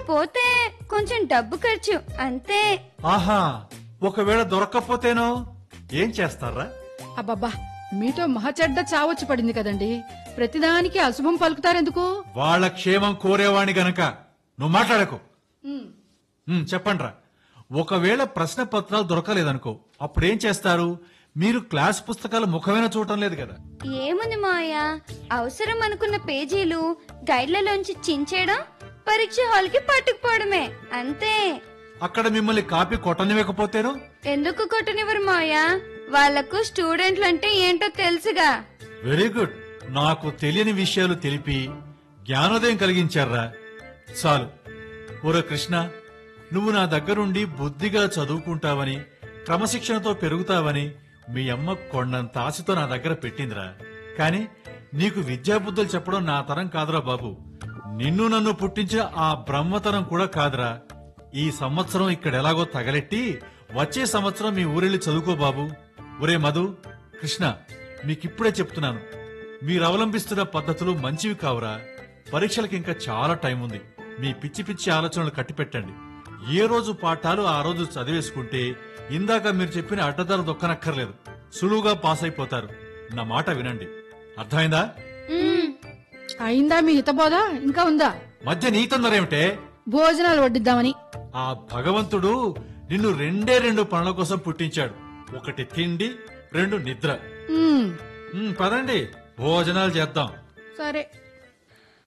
పోతే కొంచెం డబ్బు ఖర్చు అంతే ఆహా ఒకవేళ దొరక్కపోతేనో ఏం చేస్తారా అబ్బబ్బా మీతో మహచెడ్డ చావొచ్చు పడింది కదండి ప్రతిదానికి అశుభం పలుకుతారెందుకు వాళ్ళ క్షేమం కోరేవాణి గనక నువ్వు మాట్లాడకు ఉమ్, చెప్పండ్రా ఒకవేళ ప్రశ్న పత్రాలు దొరకలేదనుకో అప్పుడేం చేస్తారు మీరు క్లాస్ పుస్తకాలు ముఖమైన చూడటం లేదు కదా ఏముంది మాయ అవసరం అనుకున్న పేజీలు గైడ్లలోంచి చించేయడం పరీక్ష హాల్ కి పట్టుకుపోవడమే అంతే అక్కడ మిమ్మల్ని కాపీ కొట్టనివ్వకపోతేనో ఎందుకు కొట్టనివ్వరు మాయ వాళ్లకు స్టూడెంట్లు అంటే ఏంటో తెలుసుగా వెరీ గుడ్ నాకు తెలియని విషయాలు తెలిపి జ్ఞానోదయం కలిగించారా చాలు ఓరో కృష్ణ నువ్వు నా దగ్గరుండి బుద్ధిగా చదువుకుంటావని క్రమశిక్షణతో పెరుగుతావని మీ అమ్మ కొండంత ఆశతో నా దగ్గర పెట్టిందిరా కాని నీకు విద్యాబుద్ధులు చెప్పడం నా తరం కాదురా బాబు నిన్ను నన్ను పుట్టించిన ఆ బ్రహ్మతరం కూడా కాదురా ఈ సంవత్సరం ఇక్కడ ఎలాగో తగలెట్టి వచ్చే సంవత్సరం మీ ఊరెళ్ళి చదువుకో బాబు ఒరే మధు కృష్ణ మీకిప్పుడే చెప్తున్నాను మీరు అవలంబిస్తున్న పద్ధతులు మంచివి కావురా పరీక్షలకు ఇంకా చాలా టైం ఉంది మీ పిచ్చి పిచ్చి ఆలోచనలు కట్టిపెట్టండి ఏ రోజు పాఠాలు ఆ రోజు చదివేసుకుంటే ఇందాక మీరు చెప్పిన అడ్డదారు దొక్కనక్కర్లేదు సులువుగా పాస్ అయిపోతారు నా మాట వినండి అర్థమైందా ఉమ్, అయిందా మీ హితబోధ ఇంకా ఉందా మధ్య నీ తొందరేమిటే భోజనాలు వడ్డిద్దామని ఆ భగవంతుడు నిన్ను రెండే రెండు పనుల కోసం పుట్టించాడు ఒకటి తిండి రెండు నిద్ర ఉమ్, ఉమ్, పదండి భోజనాలు చేద్దాం సరే